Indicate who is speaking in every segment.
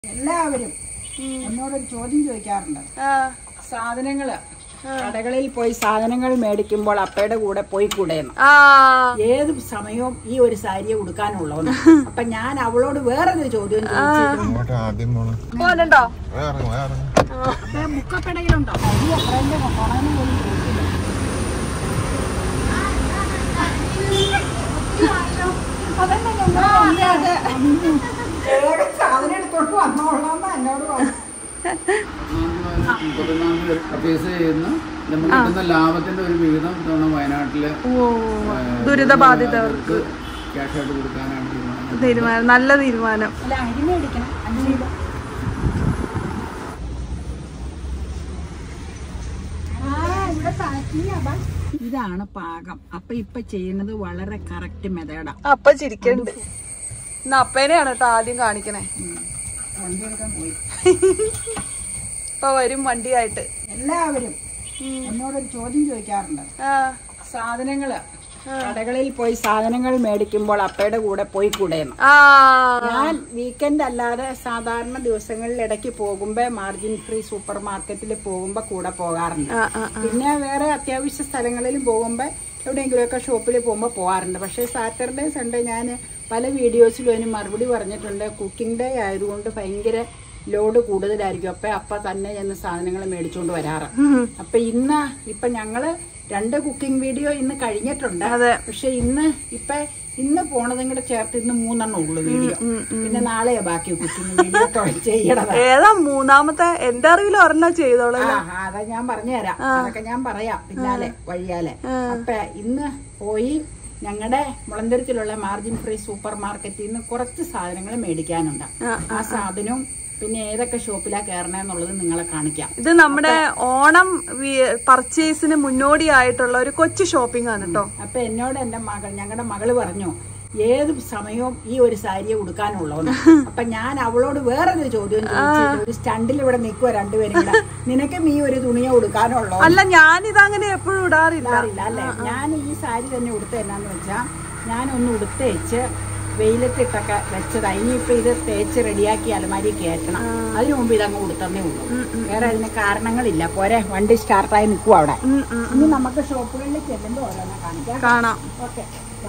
Speaker 1: എല്ലാവരും എന്നോടൊരു ചോദ്യം ചോദിക്കാറുണ്ട്
Speaker 2: ആ,
Speaker 1: സാധനങ്ങള് കടകളിൽ പോയി സാധനങ്ങൾ മേടിക്കുമ്പോൾ അപ്പയുടെ കൂടെ പോയി കൂടെയെന്ന്
Speaker 2: ആ
Speaker 1: ഏത് സമയവും ഈ ഒരു സാരിയെ ഉടുക്കാനുള്ളതെന്ന് അപ്പൊ ഞാൻ അവളോട് വേറൊരു ചോദ്യം ചോദിച്ചു
Speaker 3: അങ്ങോട്ട് ആദ്യം പോണം
Speaker 2: പോലുണ്ടോ
Speaker 3: വേറെ വേറെ
Speaker 1: ബുക്കപ്പടയിലുണ്ടോ അരി എത്രേന്റെ കൊണ്ടാണെന്ന് പോലും ചോദിച്ചില്ല അതന്നെ ഞങ്ങൾ പറഞ്ഞത്. ഏത് സാധനം എടുത്തോണ്ട് വന്നോളാന്ന് എന്നോട് പറഞ്ഞു
Speaker 4: മുപ്പത്തൊന്നാമത് പർച്ചേസ് ചെയ്യുന്ന നമുക്ക് കിട്ടുന്ന ലാഭത്തിന്റെ ഒരു വിഹിതം ഇത്തവണ വയനാട്ടിലെ
Speaker 2: ഓ ദുരിതബാധിതർക്ക്
Speaker 4: ക്യാഷ് ആയിട്ട് കൊടുക്കാനാണ് തീരുമാനം
Speaker 2: തീരുമാനം നല്ല തീരുമാനം
Speaker 1: അല്ല അരി മേടിക്കണം അഞ്ച് കിലോ ഇതാണ് പാകം അപ്പൊ ഇപ്പൊ ചെയ്യുന്നത് വളരെ കറക്റ്റ് മെത്തേഡാ
Speaker 2: അപ്പ ചിരിക്കണ്ട് ഇന്ന് അപ്പേനെയാണ് കേട്ടോ ആദ്യം കാണിക്കണേ
Speaker 1: വണ്ടി എടുക്കാൻ പോയി
Speaker 2: ഇപ്പൊ വരും വണ്ടിയായിട്ട്
Speaker 1: എല്ലാവരും എന്നോടൊരു ചോദ്യം ചോദിക്കാറുണ്ട്
Speaker 2: ആ
Speaker 1: സാധനങ്ങള് കടകളിൽ പോയി സാധനങ്ങൾ മേടിക്കുമ്പോൾ അപ്പയുടെ കൂടെ പോയി കൂടെയെന്ന്
Speaker 2: ആ
Speaker 1: ഞാൻ വീക്കെൻഡ് അല്ലാതെ സാധാരണ ദിവസങ്ങളിൽ ഇടയ്ക്ക് പോകുമ്പോ മാർജിൻ ഫ്രീ സൂപ്പർ മാർക്കറ്റിൽ പോകുമ്പോ കൂടെ പോകാറുണ്ട്
Speaker 2: ആ, ആ,
Speaker 1: പിന്നെ വേറെ അത്യാവശ്യ സ്ഥലങ്ങളിലും പോകുമ്പോ എവിടെയെങ്കിലുമൊക്കെ ഷോപ്പിൽ പോകുമ്പോൾ പോകാറുണ്ട് പക്ഷേ സാറ്റർഡേ സൺഡേ ഞാൻ പല വീഡിയോസിലും അതിന് മറുപടി പറഞ്ഞിട്ടുണ്ട് കുക്കിംഗ് ഡേ ആയതുകൊണ്ട് ഭയങ്കര ലോഡ് കൂടുതലായിരിക്കും അപ്പൊ അപ്പ തന്നെ ചെന്ന് സാധനങ്ങൾ മേടിച്ചുകൊണ്ട് വരാറ് അപ്പൊ ഇന്ന് ഇപ്പൊ ഞങ്ങള് രണ്ട് കുക്കിംഗ് വീഡിയോ ഇന്ന് കഴിഞ്ഞിട്ടുണ്ട്
Speaker 2: അതെ.
Speaker 1: പക്ഷെ ഇന്ന് ഇപ്പൊ ഇന്ന് പോണതും കൂടെ ചേർത്ത് ഇന്ന് മൂന്നെണ്ണം ഉള്ളു വീഡിയോ പിന്നെ നാളെയാ ബാക്കി കുക്കിംഗ് വീഡിയോ ചെയ്യണത്
Speaker 2: ഏതാ മൂന്നാമത്തെ എന്റെ അറിവിൽ ഒരെണ്ണം ചെയ്തോളൂ
Speaker 1: ആ അതാ ഞാൻ പറഞ്ഞുതരാം അതൊക്കെ ഞാൻ പറയാം പിന്നാലെ വഴിയാലെ അപ്പൊ ഇന്ന് പോയി ഞങ്ങളുടെ മുളന്തുരത്തിലുള്ള മാർജിൻ ഫ്രീ സൂപ്പർ മാർക്കറ്റിൽ നിന്ന് കുറച്ച് സാധനങ്ങൾ മേടിക്കാനുണ്ട് ആ സാധനവും പിന്നെ ഏതൊക്കെ ഷോപ്പിലാ കയറണെന്നുള്ളത് നിങ്ങളെ കാണിക്കാം
Speaker 2: ഇത് നമ്മുടെ ഓണം പർച്ചേസിന് മുന്നോടിയായിട്ടുള്ള ഒരു കൊച്ചു ഷോപ്പിംഗ് ആണ് കേട്ടോ
Speaker 1: അപ്പൊ എന്നോട് എന്റെ മകൾ ഞങ്ങളുടെ മകള് പറഞ്ഞു ഏത് സമയവും ഈ ഒരു സാരിയെ ഉടുക്കാനുള്ളതെന്ന് അപ്പൊ ഞാൻ അവളോട് വേറൊരു ചോദ്യം ചോദിച്ചു ഒരു സ്റ്റണ്ടിൽ ഇവിടെ നിൽക്കുക രണ്ടുപേരും കൂടെ നിനക്കും ഈ ഒരു തുണിയെ ഉടുക്കാനുള്ളോ
Speaker 2: അല്ല ഞാനിതങ്ങനെ എപ്പോഴും ഇടാറില്ല
Speaker 1: അറിയില്ല അല്ലെ ഞാൻ ഈ സാരി തന്നെ ഉടുത്ത എന്നാന്ന് വെച്ചാ ഞാനൊന്ന് ഉടുത്തേച്ച് വെയിലത്തിട്ടൊക്കെ വെച്ചതാ ഇനിയിപ്പൊ ഇത് തേച്ച് റെഡിയാക്കി അലമാരി കയറ്റണം അതിനു മുമ്പ് ഇതങ്ങ് ഉടുത്തന്നേ ഉള്ളൂ വേറെ അതിന് കാരണങ്ങളില്ല പോരെ വണ്ടി സ്റ്റാർട്ടായി നിൽക്കും അവിടെ
Speaker 2: ഉം, ഉം.
Speaker 1: ഇനി നമുക്ക് ഷോപ്പുകളിൽ ചെല്ലുമ്പോൾ ഓരോന്നെ കാണിക്കാം
Speaker 2: കാണാം
Speaker 1: ഓക്കെ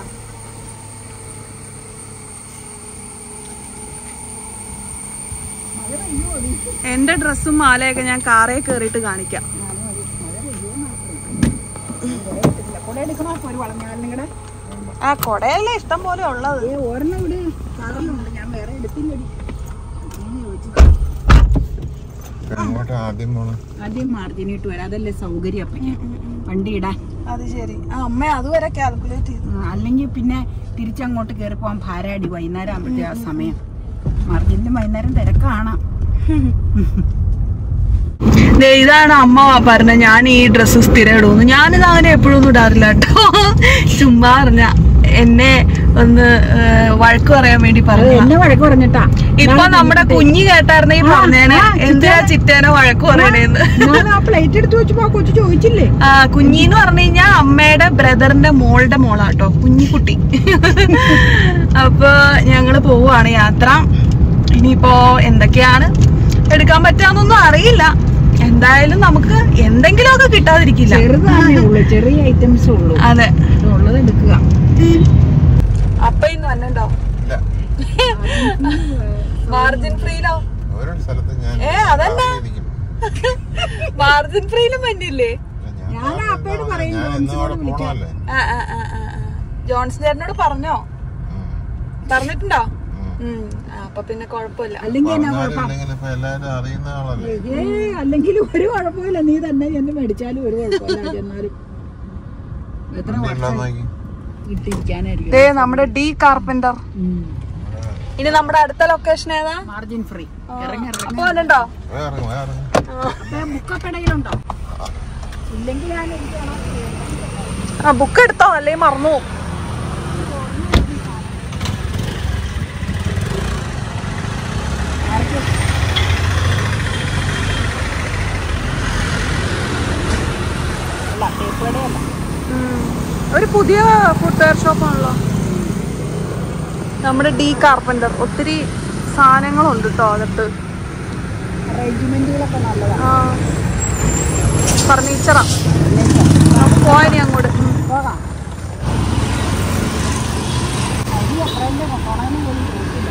Speaker 2: എന്റെ ഡ്രസ്സും മാലയൊക്കെ ഞാൻ കാറേ കയറിയിട്ട് കാണിക്കാം
Speaker 1: കുട എടുക്കണോ ഒരു വളഞ്ഞാൽ നിങ്ങളുടെ
Speaker 2: ആ കൊടയല്ലേ ഇഷ്ടം പോലെ ഉള്ളത്
Speaker 1: ഏ ഒരെണ്ണം ഇവിടെ സാധനമുണ്ട് ഞാൻ വേറെ എടുത്തില്ലടി അങ്ങനെ ചോദിച്ചു
Speaker 3: അങ്ങോട്ട് ആദ്യം പോണം
Speaker 1: ആദ്യം മാർജിനിട്ട് വരാം അതല്ലേ സൗകര്യം അപ്പയ്ക്ക് വണ്ടി ഇടാൻ
Speaker 2: അത് ശരി ആ അമ്മ അതുവരെ കാൽക്കുലേറ്റ് ചെയ്തു
Speaker 1: ആ, അല്ലെങ്കിൽ പിന്നെ തിരിച്ചങ്ങോട്ട് കയറി പോകാൻ ഭാരാടി വൈകുന്നേരം ആകുമ്പോഴത്തെ ആ സമയം മാർജിനിലും വൈകുന്നേരം തിരക്കാണ്
Speaker 2: ദേ, ഇതാണ് അമ്മ പറഞ്ഞ ഞാൻ ഈ ഡ്രസ്സ് സ്ഥിരം ഇടുന്നു ഞാനിത് അങ്ങനെ എപ്പോഴും ഒന്നും ഇടാറില്ല കേട്ടോ ചുമ്മാ പറഞ്ഞ എന്നെ ഒന്ന് ഏ, വഴക്ക് പറയാൻ വേണ്ടി പറഞ്ഞു
Speaker 1: എന്നെ വഴക്ക് പറഞ്ഞിട്ടാ
Speaker 2: ഇപ്പൊ നമ്മുടെ കുഞ്ഞ് കേട്ടായിരുന്നെങ്കിൽ പറഞ്ഞേനെ എന്തിനാ ചിറ്റേനെ വഴക്ക് പറയണേന്ന്
Speaker 1: ഞാൻ ആ പ്ലേറ്റ് എടുത്ത് വെച്ചപ്പോ ആ കൊച്ചു ചോദിച്ചില്ലേ
Speaker 2: ആ കുഞ്ഞിന്ന് പറഞ്ഞു കഴിഞ്ഞാൽ അമ്മയുടെ ബ്രദറിന്റെ മോളുടെ മോളാട്ടോ കുഞ്ഞിക്കുട്ടി അപ്പൊ ഞങ്ങള് പോവാണ് യാത്ര ഇനിയിപ്പോ എന്തൊക്കെയാണ് എടുക്കാൻ പറ്റാന്നൊന്നും അറിയില്ല എന്തായാലും നമുക്ക് എന്തെങ്കിലുമൊക്കെ കിട്ടാതിരിക്കില്ല
Speaker 1: ചെറുതാണേ ഉള്ളു ചെറിയ ഐറ്റംസ് ഉള്ളൂ
Speaker 2: അതെ
Speaker 1: ഉള്ളത് എടുക്കുക
Speaker 2: അപ്പൊ ഇന്ന് വന്നോ
Speaker 3: ഇല്ല
Speaker 2: മാർജിൻ ഫ്രീയിലോ
Speaker 3: ഓരോ സ്ഥലത്ത് ഞാൻ
Speaker 2: ഏ, അതല്ല.
Speaker 3: ഇരിക്കും.
Speaker 2: മാർജിൻ ഫ്രീയിലും വന്നില്ലേ
Speaker 3: ഞാൻ പറഞ്ഞതാണ്, ഞാൻ എന്നും അവിടെ പോണല്ലേ
Speaker 2: ആ ആ ആ ആ ആ. ജോൺസൺ ചേട്ടനോട് പറഞ്ഞോ
Speaker 3: ഉം.
Speaker 2: പറഞ്ഞിട്ടുണ്ടോ
Speaker 3: ഉം.
Speaker 2: ഉം ആ, അപ്പൊ പിന്നെ കുഴപ്പമില്ല
Speaker 1: അല്ലെങ്കിൽ എന്നാ
Speaker 3: പറഞ്ഞാലും
Speaker 1: കുഴപ്പം
Speaker 3: ഇല്ലെങ്കിലും ഇപ്പൊ എല്ലാരും അറിയുന്ന ആളല്ലേ
Speaker 1: ഏ അല്ലെങ്കിൽ ഒരു കുഴപ്പമില്ല നീ തന്നെ ചെന്ന് മേടിച്ചാലും ഒരു കുഴപ്പമില്ല ചെന്നാലും എത്ര
Speaker 3: വണ്ടി
Speaker 1: വർഷം
Speaker 3: ഉണ്ടോന്ന് നോക്കി
Speaker 1: ഇട്ടിരിക്കാനായിരിക്കും
Speaker 2: ദേ നമ്മുടെ ഡി കാർപ്പന്റർ ഇനി നമ്മുടെ അടുത്ത ലൊക്കേഷൻ ഏതാ
Speaker 1: മാർജിൻ ഫ്രീ ഇറങ്ങി ഇറങ്ങി
Speaker 2: അപ്പൊ വന്നിട്ടോ
Speaker 3: വേറെ വേറെ
Speaker 1: അപ്പൊ ബുക്കപ്പടയിലുണ്ടോ ഇല്ലെങ്കിൽ ഞാൻ എനിക്ക് വേണം.
Speaker 2: ആ ബുക്ക് എടുത്തോ അല്ലേ മറന്നു പോകും.
Speaker 1: അല്ല തേപ്പ് കടയല്ല
Speaker 2: ഉം. ഒരു പുതിയ ഫുട്വെയർ ഷോപ്പാണല്ലോ നമ്മുടെ ഡി കാർപ്പന്റർ ഒത്തിരി സാധനങ്ങളുണ്ട് കേട്ടോ അകത്ത്
Speaker 1: അറേഞ്ച്മെന്റുകളൊക്കെ നല്ലതാണ്
Speaker 2: ആ ഫർണിച്ചറാ നമുക്ക് പോയനി അങ്ങോട്ട് ഉം.
Speaker 1: പോകാം അരി അത്രയും കൊണാനും പോലും ചോദിച്ചില്ല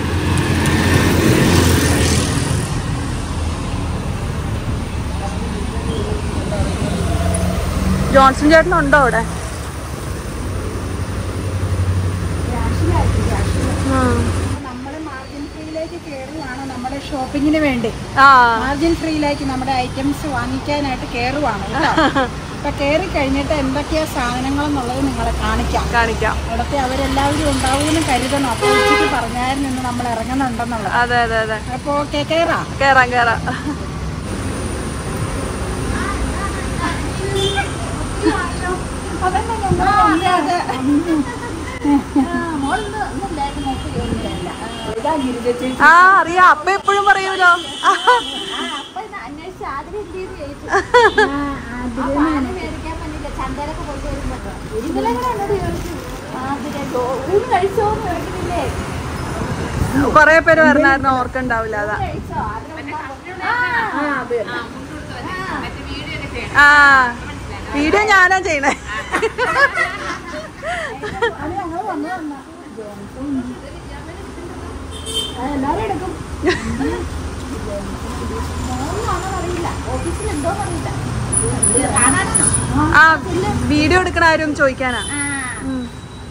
Speaker 2: ജോൺസൺ ചേട്ടൻ ഉണ്ടോ അവിടെ
Speaker 1: ക്യാഷിലായിരിക്കും ക്യാഷിൽ
Speaker 2: ഉം.
Speaker 1: നമ്മൾ മാർജിൻ ഫ്രീയിലേക്ക് കയറുവാണ് നമ്മുടെ ഷോപ്പിങ്ങിന് വേണ്ടി
Speaker 2: ആ
Speaker 1: മാർജിൻ ഫ്രീയിലേക്ക് നമ്മുടെ ഐറ്റംസ് വാങ്ങിക്കാനായിട്ട് കയറുവാണ് കേട്ടോ അപ്പൊ കയറി കഴിഞ്ഞിട്ട് എന്തൊക്കെയാ സാധനങ്ങൾ എന്നുള്ളത് നിങ്ങളെ കാണിക്കാം
Speaker 2: കാണിക്കാം
Speaker 1: ഇവിടത്തെ അവരെല്ലാവരും ഉണ്ടാവുമെന്ന് കരുതണം അപ്പോൾ ഉച്ചയ്ക്ക് പറഞ്ഞായിരുന്നു ഇന്ന് നമ്മൾ ഇറങ്ങുന്നുണ്ടെന്നുള്ളത്
Speaker 2: അതെ അതെ അതെ
Speaker 1: അപ്പോൾ ഓക്കെ കയറാം
Speaker 2: കേറാം കേറാം
Speaker 1: അതന്നെ ഞങ്ങൾ വന്നത്. ഇതാ ഗിരിജ ചേച്ചി.
Speaker 2: ആ അറിയാം അപ്പ എപ്പോഴും പറയൂലോ കൊറേ പേര് വരണായിരുന്നു ഓർക്കുണ്ടാവില്ല അതാ ആ വീഡിയോ ഞാനാ ചെയ്യണേ
Speaker 1: അത് ഞങ്ങൾ വന്നു വന്ന ആ, എല്ലാവരും എടുക്കും
Speaker 2: ആ വീഡിയോ എടുക്കണ ആരും ചോദിക്കാനാ ഉം.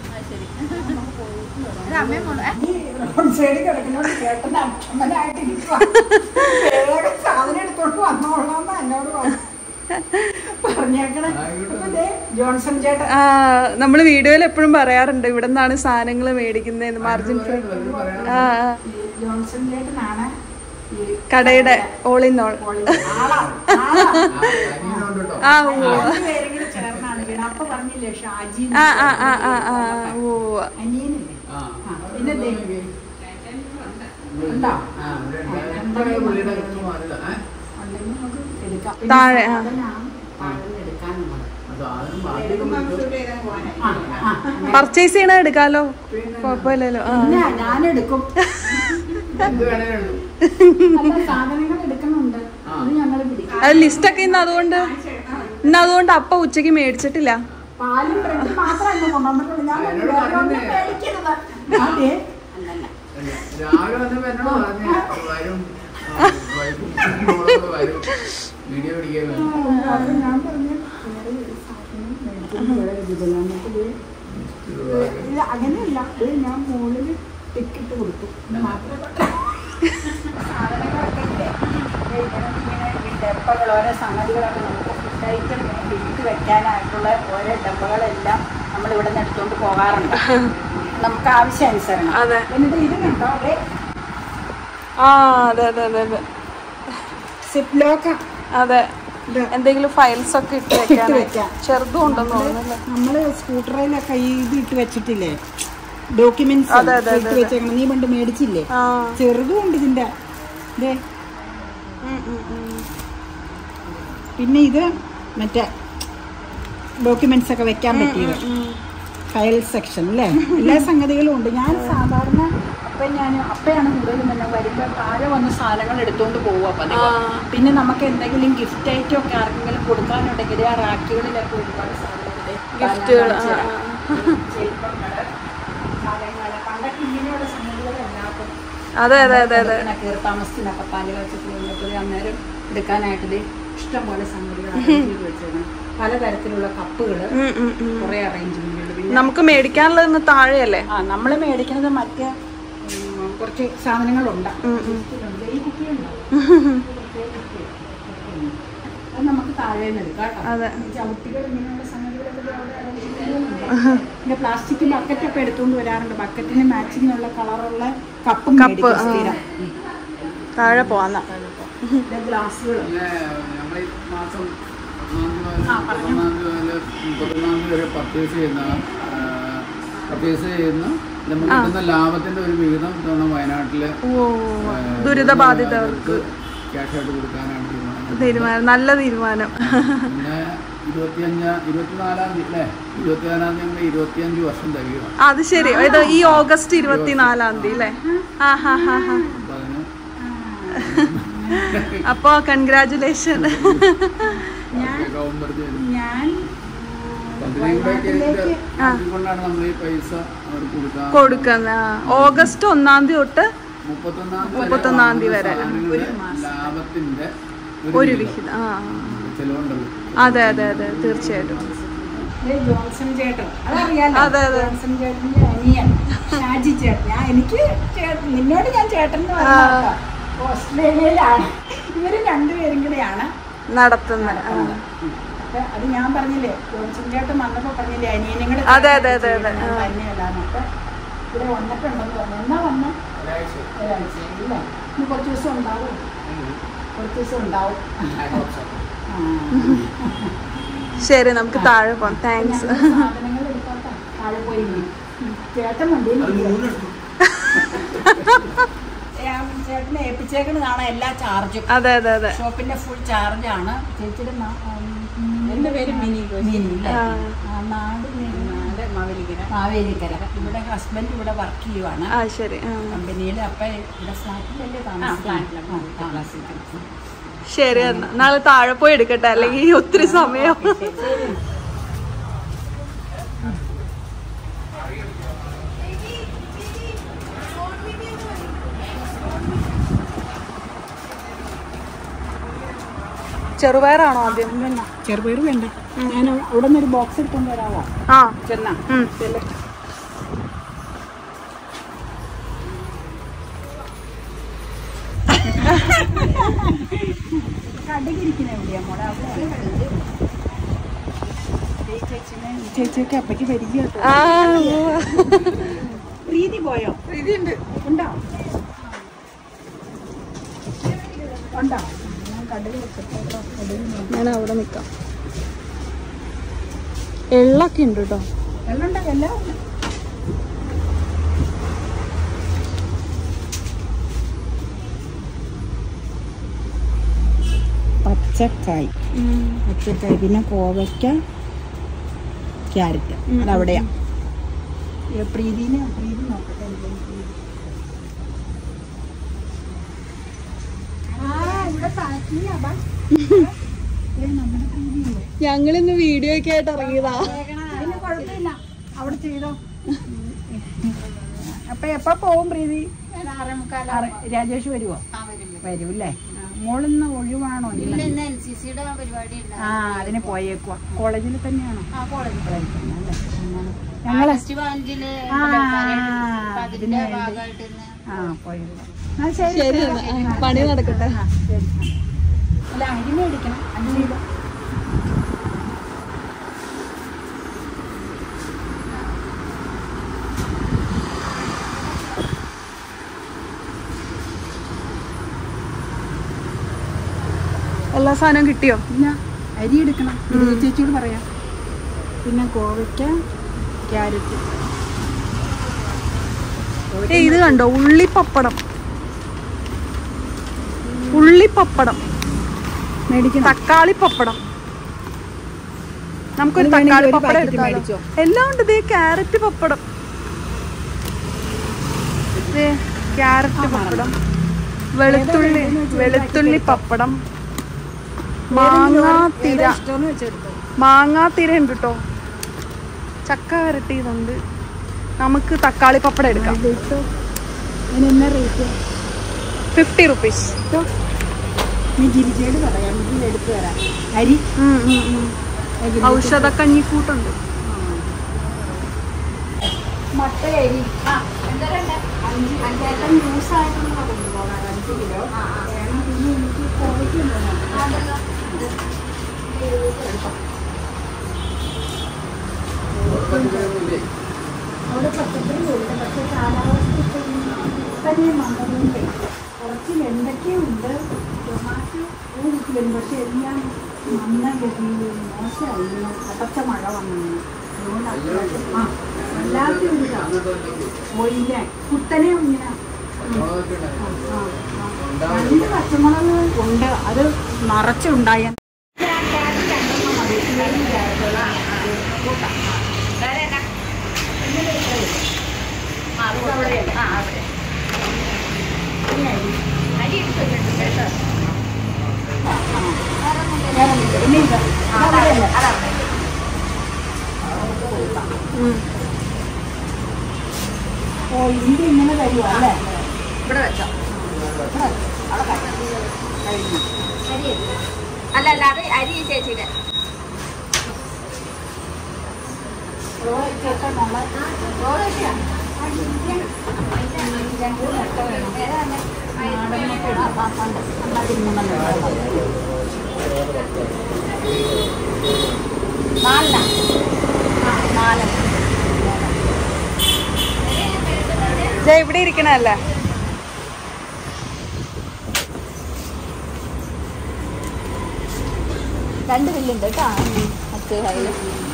Speaker 1: റോഡ് സൈഡിൽ കിടക്കുന്നോണ്ട് ചേട്ടൻ അമ്മനായിട്ട് ഇരിക്കുവാ. വേഗം സാധനം എടുത്തോണ്ട് വന്നോളാന്ന് എന്നോട് പറഞ്ഞു. പറഞ്ഞേക്കണേ അപ്പൊ ദേ ജോൺസൺ ചേട്ടൻ
Speaker 2: ആ നമ്മള് വീഡിയോയിൽ എപ്പോഴും പറയാറുണ്ട് ഇവിടെ നിന്നാണ് സാധനങ്ങൾ മേടിക്കുന്നത് മാർജിൻ ഫ്രീ ആ ആ.
Speaker 1: ജോൺസൺ ചേട്ടനാണ് ഈ
Speaker 2: കടയുടെ ഓൾ ഇൻ ഓൾ
Speaker 1: ആളാ ആളാ
Speaker 4: അനിയനുണ്ട് കേട്ടോ
Speaker 2: ആ ഓ
Speaker 1: പേരും കൂടെ ചേർന്നാണ് വീട് അപ്പൊ പറഞ്ഞില്ലേ ഷാജി
Speaker 2: ആ ആ ആ ആ ആ ഓ
Speaker 1: അനിയനില്ലേ
Speaker 4: ആ
Speaker 1: ആ, പിന്നെ ദേ ഉണ്ടോ
Speaker 4: ആ ഇവിടെ ഉണ്ടായിരുന്നു. പുള്ളിയുടെ അടുത്ത് മാറിയതാ. ഏ?
Speaker 1: ഉണ്ടെങ്കിൽ നമുക്ക് എടുക്കാം
Speaker 2: താഴെ, ആ.
Speaker 1: സാധനം താഴെ എടുക്കാനുള്ളത്
Speaker 4: അത് ആദ്യം ആദ്യം വിളിച്ചു.
Speaker 1: ആ, ആ.
Speaker 2: പർച്ചേസ് ചെയ്യണ എടുക്കാലോ കുഴപ്പമില്ലല്ലോ ആ
Speaker 1: പിന്നെ ഞാനെടുക്കും
Speaker 4: എന്ത് വേണേലും എടുക്കും.
Speaker 1: അല്ല സാധനങ്ങൾ എടുക്കുന്നുണ്ട് അത് ഞങ്ങൾ പിടിക്കും
Speaker 2: അത് ലിസ്റ്റൊക്കെ ഇന്ന് അതുകൊണ്ട് ഇന്ന് അതുകൊണ്ട് അപ്പ ഉച്ചക്ക് മേടിച്ചിട്ടില്ല
Speaker 1: പാലും ബ്രെഡ് മാത്രമല്ല കൊണ്ടുവന്നിട്ടുള്ളൂ ഞാൻ
Speaker 4: എന്നോട്
Speaker 1: വേറെ ഒന്നും
Speaker 4: പറഞ്ഞില്ലേ?
Speaker 1: മേടിക്കരുത്. അതെ.
Speaker 4: രാവിലെ വന്നപ്പോ എന്നോട് പറഞ്ഞ് വരും ആ, വൈകും. മോളൊക്കെ വരും വീഡിയോ പിടിക്കാൻ വേണ്ടി
Speaker 1: അത് ഞാൻ പറഞ്ഞു വേറെ ഒരു സാധനം മേടിച്ചോണ്ട് വരരുത്. നമുക്ക് ദേ ഇല്ല, അങ്ങനെയല്ല ഇത് ഞാൻ മുകളിൽ ടിക്കറ്റ് കൊടുത്തു ഇത് മാത്രമേ സാധനങ്ങളൊക്കെ ഇല്ലേ? ദേ ഇങ്ങനെ ഈ ഡബ്ബകൾ ഓരോ സംഗതികളൊക്കെ നമുക്ക് ഫുഡ് ഐറ്റം ഇട്ട് വെക്കാനായിട്ടുള്ള ഓരോ ഡബ്ബകളെല്ലാം നമ്മൾ ഇവിടെ നിന്ന് എടുത്തുകൊണ്ട് പോകാറുണ്ട് നമുക്ക് ആവശ്യാനുസരണം
Speaker 2: അതെ.
Speaker 1: എന്നിട്ട് ഇത് കണ്ടോ അതെ
Speaker 2: ആ അതെ അതെ അതെ അതെ
Speaker 1: സിപ്പ് ലോക്ക്
Speaker 2: അതെ
Speaker 1: ഇത്
Speaker 2: എന്തെങ്കിലും ഫയൽസ് ഒക്കെ ഇട്ട്
Speaker 1: ഇട്ട്
Speaker 2: വെക്കാൻ
Speaker 1: വെക്കാം.
Speaker 2: ചെറുതും ഉണ്ടെന്ന് തോന്നുന്നല്ലേ
Speaker 1: നമ്മള് സ്കൂട്ടറിലൊക്കെ ഈ ഇത് ഇട്ട് വെച്ചിട്ടില്ലേ ഡോക്യുമെന്റ്സ്
Speaker 2: അതെ, അതെ,
Speaker 1: ഇട്ട് വെച്ചേക്കണം നീ പണ്ട് മേടിച്ചില്ലേ
Speaker 2: ആ
Speaker 1: ചെറുതും ഉണ്ട് ഇതിന്റെ ദേ
Speaker 2: ഉം, ഉം, ഉം.
Speaker 1: പിന്നെ ഇത് മറ്റേ ഡോക്യുമെന്റ്സ് ഒക്കെ വെക്കാൻ പറ്റിയത് ഫയൽ സെക്ഷൻ അല്ലേ എല്ലാ സംഗതികളും ഉണ്ട് ഞാൻ സാധാരണ അപ്പം ഞാൻ അപ്പയാണ് കൂടുതലും തന്നെ വരുമ്പോൾ താഴെ വന്ന് സാധനങ്ങൾ എടുത്തുകൊണ്ട് പോവുക പതിവ്
Speaker 2: ആ.
Speaker 1: പിന്നെ നമുക്ക് എന്തെങ്കിലും ഗിഫ്റ്റ് ഐറ്റം ഒക്കെ ആർക്കെങ്കിലും കൊടുക്കാനുണ്ടെങ്കിൽ ആ റാക്കുകളിലൊക്കെ ഒരുപാട് സാധനങ്ങൾ
Speaker 2: ഗിഫ്റ്റുകൾ, ആ,
Speaker 1: ശില്പങ്ങള് സാധനങ്ങള് പണ്ടൊക്കെ ഇങ്ങനെയുള്ള സംഗതികളെല്ലാത്തും
Speaker 2: അതെ അതെ അതെ അതെ
Speaker 1: കയറി താമസത്തിനൊക്കെ പാല് വെച്ചിട്ട് അന്നേരം എടുക്കാനായിട്ട് ദേ ഇഷ്ടംപോലെ സംഗതികൾ arrange ചെയ്ത് വെച്ചേക്കണം പലതരത്തിലുള്ള കപ്പുകൾ
Speaker 2: ഉം, ഉം, ഉം.
Speaker 1: കുറെ അറേഞ്ച്മെന്റുകൾ പിന്നെ
Speaker 2: നമുക്ക് മേടിക്കാനുള്ളത് ഇന്ന് താഴെയല്ലേ
Speaker 1: ആ നമ്മൾ മേടിക്കുന്നത് മറ്റേ ഉം, കുറച്ച് സാധനങ്ങളുണ്ട്
Speaker 2: ഉം, ഉം.
Speaker 1: ഇതിലുണ്ട്. ഈ കുപ്പിയുണ്ടോ? അത് നമുക്ക് താഴെ നിന്ന് എടുക്കാം കേട്ടോ.
Speaker 2: അതെ.
Speaker 1: ഈ ചവിട്ടികൾ ഇങ്ങനെയുള്ള സംഗതികളൊക്കെ ദേ അവിടെ arrange ചെയ്തിട്ടുണ്ട്. പിന്നെ പ്ലാസ്റ്റിക് ബക്കറ്റ് ഒക്കെ എടുത്തുകൊണ്ട് വരാറുണ്ട് ബക്കറ്റിന് മാച്ചിങ് ഉള്ള കളറുള്ള കപ്പും
Speaker 2: കപ്പ്,
Speaker 1: മേടിക്കും
Speaker 2: ആ.
Speaker 1: സ്ഥിരം.
Speaker 2: താഴെ പോവാന്ന
Speaker 1: പിന്നെ ഗ്ലാസ്സുകൾ
Speaker 4: പിന്നെ നമ്മളീ മാസം ഒന്നാം തീയതി മുതൽ ഒന്നാം തീയതി മുതൽ മുപ്പത്തൊന്നാം തീയതി വരെ പർച്ചേസ് ചെയ്യുന്ന പർച്ചേസ് ചെയ്യുന്ന നമുക്ക് കിട്ടുന്ന ലാഭത്തിന്റെ ഒരു വിഹിതം ഇത്തവണ വയനാട്ടിലെ
Speaker 2: ഓ ദുരിതബാധിതർക്ക്
Speaker 4: ക്യാഷ് ആയിട്ട് കൊടുക്കാനാണ് തീരുമാനം
Speaker 2: തീരുമാനം നല്ല തീരുമാനം
Speaker 4: പിന്നെ ഇരുപത്തിയഞ്ചാം ഇരുപത്തിനാലാം തീയതി അല്ലേ ഇരുപത്തിനാലാം തീയതി ഇരുപത്തിയഞ്ച് വർഷം തികയാണ്
Speaker 2: അത് ശരി ഇത് ഈ ഓഗസ്റ്റ് ഇരുപത്തിനാലാം തീയതി അല്ലേ ആ ഹാ ഹാ ഹാ
Speaker 4: അപ്പൊ അതിന്
Speaker 2: അപ്പോ കൺഗ്രാചുലേഷൻ
Speaker 4: ഗവൺമെന്റ്
Speaker 1: ഞാൻ
Speaker 4: കൊണ്ടാണ് നമ്മൾ ഈ പൈസ അവർക്ക് കൊടുക്കാൻ
Speaker 2: കൊടുക്കുന്ന ഓഗസ്റ്റ് ഒന്നാം തീയതി തൊട്ട്
Speaker 4: മുപ്പത്തൊന്നാം
Speaker 2: മുപ്പത്തൊന്നാം തീയതി വരെ.
Speaker 4: ലാഭത്തിന്റെ
Speaker 2: ഒരു വിഹിതം ആ
Speaker 4: ചെലവുണ്ടല്ലോ
Speaker 2: അതെ അതെ അതെ തീർച്ചയായിട്ടും
Speaker 1: ഇത് ജോൺസൺ ചേട്ടൻ അതറിയാലോ
Speaker 2: അതെ, അതെ.
Speaker 1: ജോൺസൺ ചേട്ടന്റെ അനിയൻ ഷാജി ചേട്ടൻ ഞാൻ എനിക്ക് ചേട്ടൻ നിന്നോട് ഞാൻ ചേട്ടൻ എന്ന് പറഞ്ഞാ ഓസ്ട്രേലിയയിലാണ് ഇവര് രണ്ടുപേരും കൂടെയാണ്
Speaker 2: നടത്തുന്നത് ആ.
Speaker 1: അപ്പൊ അത് ഞാൻ പറഞ്ഞില്ലേ ജോൺസൺ ചേട്ടൻ വന്നപ്പോ പറഞ്ഞില്ലേ അനിയനും കൂടെ
Speaker 2: അതെ, അതെ, അതെ, അതെ.
Speaker 1: ഞാൻ തന്നെയല്ലാന്ന് അപ്പൊ ഇവിടെ വന്നിട്ടുണ്ടെന്ന് പറഞ്ഞു എന്നാ വന്ന ഒരാഴ്ച ഇല്ല ഇനി കുറച്ച് ദിവസം ഉണ്ടാവും കുറച്ച് ദിവസം ഉണ്ടാവും ആ.
Speaker 2: ശരി നമുക്ക് താഴെ പോകാം താങ്ക്സ്
Speaker 1: സാധനങ്ങൾ എടുത്തോട്ടെ താഴെ പോയി ഇരി. ചേട്ടൻ വണ്ടിയിൽ ഇരിക്കുക. ഞാൻ ചേട്ടനെ ഏൽപ്പിച്ചേക്കണ് കാണാൻ എല്ലാ ചാർജും
Speaker 2: അതെ അതെ അതെ
Speaker 1: ഷോപ്പിന്റെ ഫുൾ ചാർജാണ് ചേച്ചിയുടെ നാ- ഉം, എന്റെ പേര് മിനി മിനി അല്ലേ?
Speaker 2: ആ.
Speaker 1: ആ, നാട് നാട് മാവേലിക്കര മാവേലിക്കര ഇവിടെ ഹസ്ബൻഡ് ഇവിടെ വർക്ക് ചെയ്യുവാണ്
Speaker 2: ആ ശരി ആ.
Speaker 1: കമ്പനിയിൽ അപ്പൊ ഇവിടെ ഫ്ലാറ്റിലല്ലേ താമസിക്കുന്നത്
Speaker 2: ശരി എന്നാ നാളെ താഴെ പോയി എടുക്കട്ടെ അല്ലെങ്കിൽ ഒത്തിരി സമയം ചെറുപയറാണോ ആദ്യം
Speaker 1: ചെറുപയർ വേണ്ട ഞാൻ അവിടെ നിന്ന് ഒരു ബോക്സ് എടുത്തോണ്ട് വരാമോ
Speaker 2: ആ
Speaker 1: ചെന്നാ
Speaker 2: ഉം.
Speaker 1: ചെല്ല്. കടകിരിക്കുന്ന എവിടെയാ മോളെ അവിടെ ഈ ചേച്ചിനെ ഈ ചേച്ചിയൊക്കെ അപ്പയ്ക്ക് പരിചയം കേട്ടോ
Speaker 2: ആ
Speaker 1: പ്രീതി പോയോ ഉണ്ടോ ഉണ്ടോ ഞാൻ കടയിൽ വെച്ചിട്ടോ കടയിൽ
Speaker 2: ഞാൻ അവിടെ നിക്കാം എള്ളൊക്കെ ഉണ്ട് കേട്ടോ
Speaker 1: എല്ലാം ഉണ്ടോ എല്ലാം ഉണ്ട് പച്ചക്കായ് പച്ചക്കായ് പിന്നെ കോവയ്ക്ക ക്യാരറ്റ് അതവിടെയാ ഏ, പ്രീതിനെ പ്രീതി നോക്കട്ടെ എന്തെങ്കിലും പ്രീതി. ആ, ഇവിടെ ഫാക്ടറിയാ, ബാ. ഏ, നമ്മുടെ പ്രീതിയില്ലേ?
Speaker 2: ഞങ്ങളിന്ന് വീഡിയോ ഒക്കെ ആയിട്ട് ഇറങ്ങിയതാ
Speaker 1: അതിന് കുഴപ്പമില്ല അവിടെ ചെയ്തോ അപ്പൊ എപ്പോ പോവും പ്രീതി ആറ്- രാജേഷ് വരുവോ വരും അല്ലേ മോളിന്ന് ഒഴിവാണോ ഇന്ന്? ആ അതിന് പോയേക്കുവാ കോളേജിൽ തന്നെയാണോ കോളേജിൽ തന്നെ അല്ലേ അങ്ങനെ. ഞങ്ങള് ആ, അതിന് വേണ്ടി. ആ പോയില്ല ആ ശരി
Speaker 2: ശരി എന്നാ. ആ, പണി നടക്കട്ടെ
Speaker 1: ആ, ശരി അല്ല അരി മേടിക്കണം അഞ്ച് കിലോ
Speaker 2: എല്ലാ സാധനവും കിട്ടിയോ
Speaker 1: പിന്നെ അരി എടുക്കണം ഇത് ചേച്ചിയോട് പറയാം പിന്നെ കോവയ്ക്ക ക്യാരറ്റ്
Speaker 2: ഏ ഇത് കണ്ടോ ഉള്ളിപ്പപ്പടം ഉള്ളിപ്പപ്പടം
Speaker 1: മേടിക്കണം
Speaker 2: തക്കാളി പപ്പടം നമുക്കൊരു
Speaker 1: അത് വേണമെങ്കിൽ
Speaker 2: തക്കാളി
Speaker 1: ഒരു
Speaker 2: പപ്പടം
Speaker 1: packet
Speaker 2: എടുത്താലോ
Speaker 1: മേടിച്ചോ.
Speaker 2: എല്ലാം ഉണ്ട് ദേ ക്യാരറ്റ് പപ്പടം ദേ ക്യാരറ്റ് പപ്പടം വെളുത്തുള്ളി വെളുത്തുള്ളി പപ്പടം മാങ്ങാത്തിര
Speaker 1: ഇഷ്ടമെന്ന് വെച്ചെടുത്തോ
Speaker 2: മാങ്ങാത്തിര ഉണ്ട് കേട്ടോ ചക്ക വരട്ടിയതുണ്ട് നമുക്ക് തക്കാളി പപ്പടം എടുക്കാം
Speaker 1: എടുത്തോ അതിന് എന്നാ റേറ്റ്
Speaker 2: ഫിഫ്റ്റി റുപ്പീസ്
Speaker 1: നീ ജിരിച്ചോട് പറയാം ഇതിൽ എടുത്തു തരാം അരി
Speaker 2: ഔഷധ കഞ്ഞിക്കൂട്ടുണ്ട്
Speaker 1: മട്ട അരി അഞ്ച് അഞ്ചേട്ടൻ ജ്യൂസായിട്ടൊന്നും കൊണ്ടുപോകാം അഞ്ച് കിലോ വേണം പിന്നെ എനിക്ക് കോവയ്ക്കുണ്ടോ അവിടെ പച്ചക്കറി ഉണ്ട് പക്ഷെ കാലാവസ്ഥ തന്നെ മന്ദമുണ്ട് കുറച്ച് വെണ്ടയ്ക്കുണ്ട് ടൊമാറ്റോ ഉണ്ട് പക്ഷെ എല്ലാം മന്ദഗതിയിൽ മോശമായി അടച്ച മഴ വന്നു അതുകൊണ്ട് അത്യാവശ്യം ആ വല്ലാത്ത ഒരു ഇതാണ് പോയില്ലേ കുത്തനെ ഇങ്ങനെ ആ, ആ. രണ്ട് പച്ചമുളക് ഉണ്ട് അത് നിറച്ചുണ്ടായ ബീഫിനും ക്യാരറ്റുള്ള കൂട്ടാം പിന്നെ ഇത് അതവിടെയല്ലേ? ഓ ഇത് ഇങ്ങനെ തരുമോ അല്ലേ
Speaker 2: ഇവിടെ വെച്ചോ
Speaker 1: കഴിഞ്ഞു
Speaker 2: അല്ല അല്ല അത് അരി ചേച്ചിയുടെ ഇവിടെ ഇരിക്കണല്ലേ രണ്ട് ബില്ലുണ്ട് കേട്ടോ മറ്റേ കയ്യില്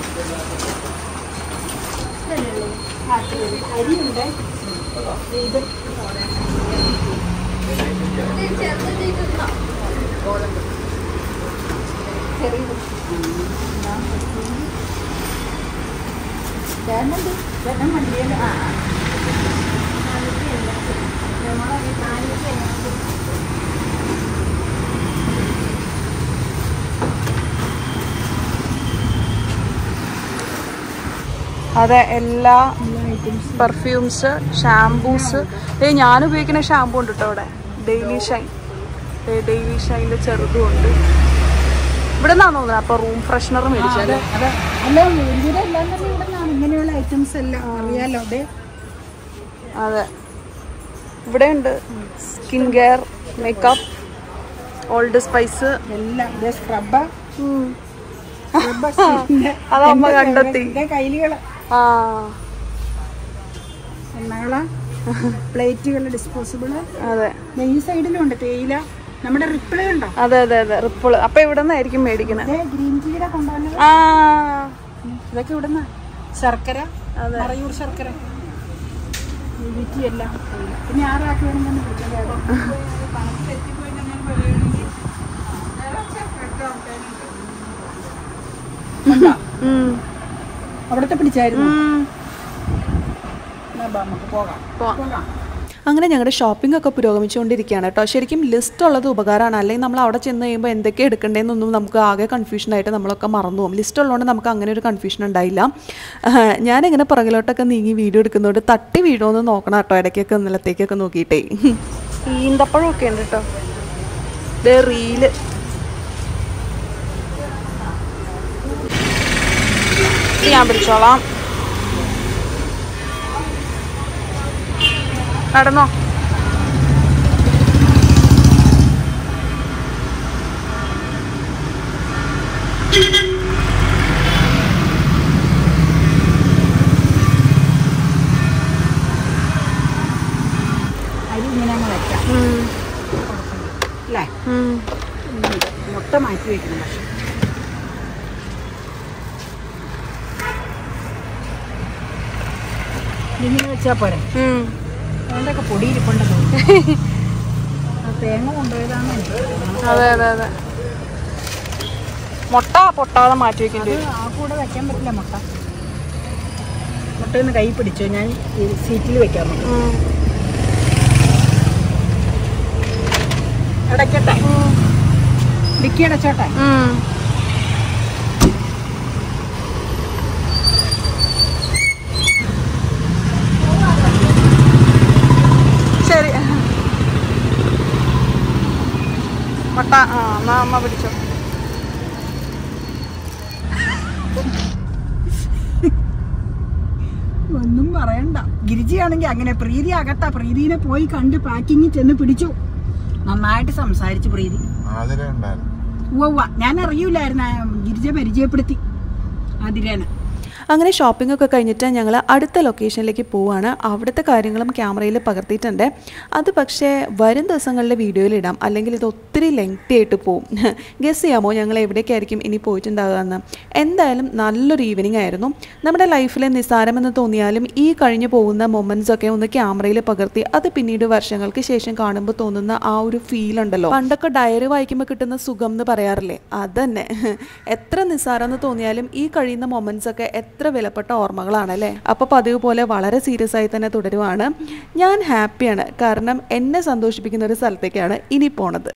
Speaker 1: അരിയുണ്ട് ഇത് ചേട്ടനുണ്ട് ചേട്ടൻ വണ്ടിയിൽ ആ ആ.
Speaker 2: അതെ എല്ലാ
Speaker 1: എല്ലാ ഐറ്റംസ്
Speaker 2: പെർഫ്യൂംസ് ഷാംപൂസ് ഏ ഞാൻ ഉപയോഗിക്കുന്ന ഷാമ്പൂ ഉണ്ട് കേട്ടോ ഇവിടെ ഡെയിലി ഷൈൻ ഡെയിലി ഷൈൻ്റെ ചെറുതും ഉണ്ട് ഇവിടെ നിന്നാണ് തോന്നുന്നത് അപ്പൊ റൂം ഫ്രഷ്നർ മേടിച്ചത്
Speaker 1: അതെ അല്ല ഇവിടെ എല്ലാം തന്നെ ഇവിടെ നിന്നാണ് ഇങ്ങനെയുള്ള ഐറ്റംസ് എല്ലാം അറിയാലോ അതെ
Speaker 2: അതെ ഇവിടെ ഉണ്ട് skin care makeup Old Spice
Speaker 1: എല്ലാം ഇതേ സ്ക്രബ്
Speaker 2: അത് അമ്മ കണ്ടെത്തി.
Speaker 1: കയ്യിലുകള്
Speaker 2: ആ
Speaker 1: എണ്ണകള് പ്ലേറ്റുകള് ഡിസ്പോസിബിള്
Speaker 2: അതെ
Speaker 1: ഈ സൈഡിലും ഉണ്ട് തേയില നമ്മുടെ റിപ്പിള് ഉണ്ടോ
Speaker 2: അതെ അതെ അതെ റിപ്പിള് അപ്പൊ ഇവിടെ നിന്നായിരിക്കും മേടിക്കുന്നത്
Speaker 1: അതെ ഗ്രീൻ ടീയുടെ കൊണ്ടുവന്നത്
Speaker 2: ആ
Speaker 1: ഇതൊക്കെ ഇവിടുന്ന ശർക്കര മറയൂർ ശർക്കര വിറ്റി എല്ലാം പിന്നെ ആറാക്കി വേണമെന്ന് വിളിച്ചത്
Speaker 2: ഉം.
Speaker 1: അവിടത്തെ പിടിച്ചായിരുന്നു
Speaker 2: ഉം.
Speaker 1: എന്നാ ബാ, നമുക്ക് പോകാം
Speaker 2: പോവാം.
Speaker 1: പോകാം
Speaker 5: അങ്ങനെ ഞങ്ങളുടെ ഷോപ്പിംഗ് ഒക്കെ പുരോഗമിച്ചുകൊണ്ടിരിക്കുകയാണ് കേട്ടോ ശരിക്കും ലിസ്റ്റ് ഉള്ളത് ഉപകാരമാണ് അല്ലെങ്കിൽ നമ്മൾ അവിടെ ചെന്ന് കഴിയുമ്പോൾ എന്തൊക്കെ എടുക്കേണ്ടതെന്നൊന്നും നമുക്ക് ആകെ കൺഫ്യൂഷനായിട്ട് നമ്മളൊക്കെ മറന്നു പോകും ലിസ്റ്റ് ഉള്ളതുകൊണ്ട് നമുക്ക് അങ്ങനെ ഒരു കൺഫ്യൂഷൻ ഉണ്ടായില്ല ആഹ് ഞാനിങ്ങനെ പുറകിലോട്ടൊക്കെ നീങ്ങി വീഡിയോ എടുക്കുന്നതുകൊണ്ട് തട്ടി വീഴുമെന്ന് നോക്കണം കേട്ടോ ഇടയ്ക്കൊക്കെ ഇന്നലത്തേക്കൊക്കെ നോക്കിയിട്ടേ
Speaker 2: ഈന്തപ്പഴം ഒക്കെ ഉണ്ട് കേട്ടോ ദേ റീല് ഇത് ഞാൻ പിടിച്ചോളാം നടന്നോ
Speaker 1: അരി ഇങ്ങനെ അങ്ങ് വെക്കാം
Speaker 2: ഉം.
Speaker 1: അല്ലേ
Speaker 2: ഉം.
Speaker 1: ഉണ്ട്. മുട്ട മാറ്റി വെക്കണം പക്ഷെ ഇങ്ങനെ വെച്ചാ പോരെ
Speaker 2: ഉം.
Speaker 1: അതുകൊണ്ടൊക്കെ പൊടി ഇരിപ്പുണ്ട് തോന്നുന്നു. ആ തേങ്ങ കൊണ്ടുപോയതാണ്
Speaker 2: അതെ അതെ അതെ മുട്ട പൊട്ടാതെ മാറ്റി വെക്കേണ്ടി
Speaker 1: അത്
Speaker 2: വരും
Speaker 1: ആ കൂടെ വെക്കാൻ പറ്റില്ല മുട്ട മുട്ടയൊന്ന് കൈ പിടിച്ചോ ഞാൻ ഈ സീറ്റിൽ വെക്കാം നമുക്ക്
Speaker 2: ഉം.
Speaker 1: അടയ്ക്കട്ടെ ഡിക്കി അടച്ചോട്ടെ
Speaker 2: ഉം. ശരി മുട്ട ആ എന്നാ അമ്മ പിടിച്ചോ
Speaker 1: ഒന്നും പറയണ്ട ഗിരിജയാണെങ്കിൽ അങ്ങനെ പ്രീതി അകത്താ പ്രീതിനെ പോയി കണ്ട് പാക്കിങ്ങിൽ ചെന്ന് പിടിച്ചു നന്നായിട്ട് സംസാരിച്ചു പ്രീതി
Speaker 3: ആതിര ഉണ്ടായിരുന്നു
Speaker 1: ഉവ്വ ഉവ്വ ഞാൻ അറിയൂലായിരുന്നു ആ ഗിരിജ പരിചയപ്പെടുത്തി അതിരേനെ
Speaker 5: അങ്ങനെ ഷോപ്പിംഗ് ഒക്കെ കഴിഞ്ഞിട്ട് ഞങ്ങൾ അടുത്ത ലൊക്കേഷനിലേക്ക് പോവുകയാണ് അവിടുത്തെ കാര്യങ്ങളും ക്യാമറയിൽ പകർത്തിയിട്ടുണ്ട് അത് പക്ഷേ വരും ദിവസങ്ങളിലെ വീഡിയോയിൽ ഇടാം അല്ലെങ്കിൽ ഇത് ഒത്തിരി ലെങ്തി ആയിട്ട് പോവും ഗസ് ചെയ്യാമോ ഞങ്ങൾ എവിടേക്കായിരിക്കും ഇനി പോയിട്ടുണ്ടാകുക എന്ന് എന്തായാലും നല്ലൊരു ഈവനിങ് ആയിരുന്നു നമ്മുടെ ലൈഫിലെ നിസ്സാരമെന്ന് തോന്നിയാലും ഈ കഴിഞ്ഞു പോകുന്ന മൊമെൻറ്റ്സ് ഒക്കെ ഒന്ന് ക്യാമറയിൽ പകർത്തി അത് പിന്നീട് വർഷങ്ങൾക്ക് ശേഷം കാണുമ്പോൾ തോന്നുന്ന ആ ഒരു ഫീൽ ഉണ്ടല്ലോ പണ്ടൊക്കെ ഡയറി വായിക്കുമ്പോൾ കിട്ടുന്ന സുഖം എന്ന് പറയാറില്ലേ അതന്നെ എത്ര നിസ്സാരമെന്ന് തോന്നിയാലും ഈ കഴിയുന്ന മൊമെൻറ്റ്സ് ഒക്കെ എത്ര വിലപ്പെട്ട ഓർമ്മകളാണല്ലേ അപ്പോൾ പതിവ് പോലെ വളരെ സീരിയസ് ആയി തന്നെ തുടരുവാണ് ഞാൻ ഹാപ്പിയാണ് കാരണം എന്നെ സന്തോഷിപ്പിക്കുന്ന ഒരു സ്ഥലത്തേക്കാണ് ഇനി പോണത്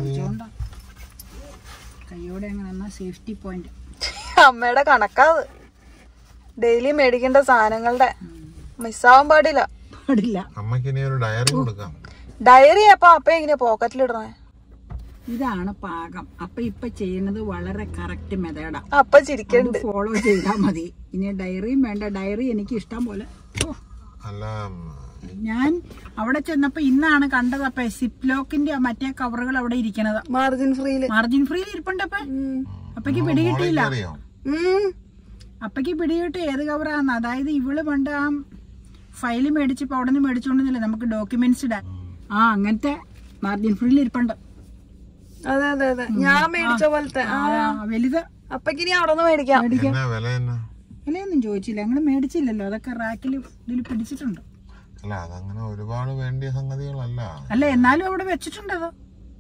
Speaker 1: കൈയോടെ അങ്ങനെ സേഫ്റ്റി പോയിന്റ്
Speaker 2: അമ്മയുടെ കണക്കാത് ഡെയിലി മേടിക്കേണ്ട സാധനങ്ങളുടെ മിസ്സാവാൻ പാടില്ല
Speaker 1: പാടില്ല
Speaker 3: അമ്മയ്ക്ക് ഇനി ഒരു ഡയറി കൊടുക്കാം
Speaker 2: ഡയറി അപ്പൊ അപ്പ എങ്ങനെ പോക്കറ്റിലിടണേ
Speaker 1: ഇതാണ് പാകം അപ്പൊ ഇപ്പൊ ചെയ്യുന്നത് വളരെ കറക്റ്റ് മെത്തേഡാ
Speaker 2: അപ്പ ചിരിക്കണ്ട്
Speaker 1: ഫോളോ ചെയ്താൽ മതി ഇനി ഡയറിയും വേണ്ട ഡയറി എനിക്ക് ഇഷ്ടം പോലെ ഓ
Speaker 3: അല്ല ഉം,
Speaker 1: ഞാൻ അവിടെ ചെന്നപ്പോ ഇന്നാണ് കണ്ടത് അപ്പൊ സിപ്പ് ലോക്കിന്റെ മറ്റേ കവറുകൾ അവിടെ ഇരിക്കണത്
Speaker 2: മാർജിൻ ഫ്രീയില്
Speaker 1: മാർജിൻ ഫ്രീ ഇരിപ്പുണ്ടപ്പ അപ്പക്ക് പിടികിട്ടിയില്ല
Speaker 3: അറിയോ
Speaker 1: അപ്പക്ക് പിടികിട്ടി ഏത് കവറാന്ന് അതായത് ഇവള് പണ്ട് ആ ഫയല് മേടിച്ചപ്പോ അവിടെ നിന്ന് മേടിച്ചോണ്ടെന്നില്ല നമുക്ക് ഡോക്യുമെന്റ്സ് ഇടാൻ ആ അങ്ങനത്തെ മാർജിൻ ഫ്രീയിൽ ഇരിപ്പുണ്ട്
Speaker 2: അതെ അതെ അതെ ഞാൻ മേടിച്ച പോലത്തെ
Speaker 1: ആ, വലുത്
Speaker 2: അപ്പക്ക് ഇനി അവിടെ നിന്ന് മേടിക്കാം
Speaker 3: എന്നാ വില എന്നാ
Speaker 1: വിലയൊന്നും ചോദിച്ചില്ല ഞങ്ങൾ മേടിച്ചില്ലല്ലോ അതൊക്കെ റാക്കിൽ ഇതിൽ പിടിച്ചിട്ടുണ്ട്
Speaker 3: അല്ല അതങ്ങനെ ഒരുപാട് വേണ്ടിയ സംഗതികളല്ല
Speaker 1: അല്ല എന്നാലും അവിടെ വെച്ചിട്ടുണ്ട് അത്